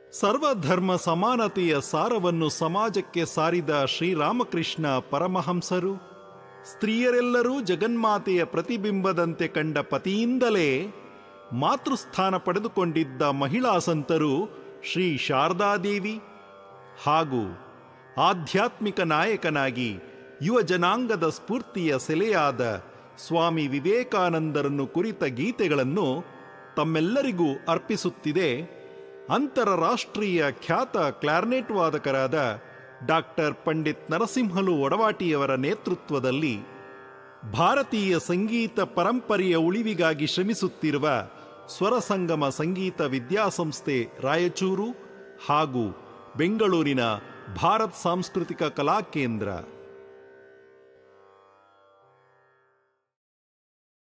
ಸರ್ವಧರ್ಮ ಸಮಾನತೆಯ ಸಾರವನ್ನು ಸಮಾಜಕ್ಕೆ ಸಾರಿದ ಶ್ರೀರಾಮಕೃಷ್ಣ ಪರಮಹಂಸರು ಸ್ತ್ರೀಯರೆಲ್ಲರೂ ಜಗನ್ಮಾತೆಯ ಪ್ರತಿಬಿಂಬದಂತೆ ಕಂಡ ಪತಿಯಿಂದಲೇ ಮಾತೃಸ್ಥಾನ ಪಡೆದುಕೊಂಡಿದ್ದ ಮಹಿಳಾ ಸಂತರು ಶ್ರೀ ಶಾರದಾದೇವಿ ಹಾಗೂ ಆಧ್ಯಾತ್ಮಿಕ ನಾಯಕನಾಗಿ ಯುವ ಜನಾಂಗದ ಸ್ಫೂರ್ತಿಯ ಸೆಲೆಯಾದ ಸ್ವಾಮಿ ವಿವೇಕಾನಂದರನ್ನು ಕುರಿತ ಗೀತೆಗಳನ್ನು ತಮ್ಮೆಲ್ಲರಿಗೂ ಅರ್ಪಿಸುತ್ತಿದೆ ಅಂತರರಾಷ್ಟ್ರೀಯ ಖ್ಯಾತ ಕ್ಲಾರ್ನೆಟ್ ವಾದಕರಾದ ಡಾಕ್ಟರ್ ಪಂಡಿತ್ ನರಸಿಂಹಲು ಒಡವಾಟಿಯವರ ನೇತೃತ್ವದಲ್ಲಿ ಭಾರತೀಯ ಸಂಗೀತ ಪರಂಪರೆಯ ಉಳಿವಿಗಾಗಿ ಶ್ರಮಿಸುತ್ತಿರುವ ಸ್ವರಸಂಗಮ ಸಂಗೀತ ವಿದ್ಯಾಸಂಸ್ಥೆ ರಾಯಚೂರು ಹಾಗೂ ಬೆಂಗಳೂರಿನ ಭಾರತ್ ಸಾಂಸ್ಕೃತಿಕ ಕಲಾ ಕೇಂದ್ರ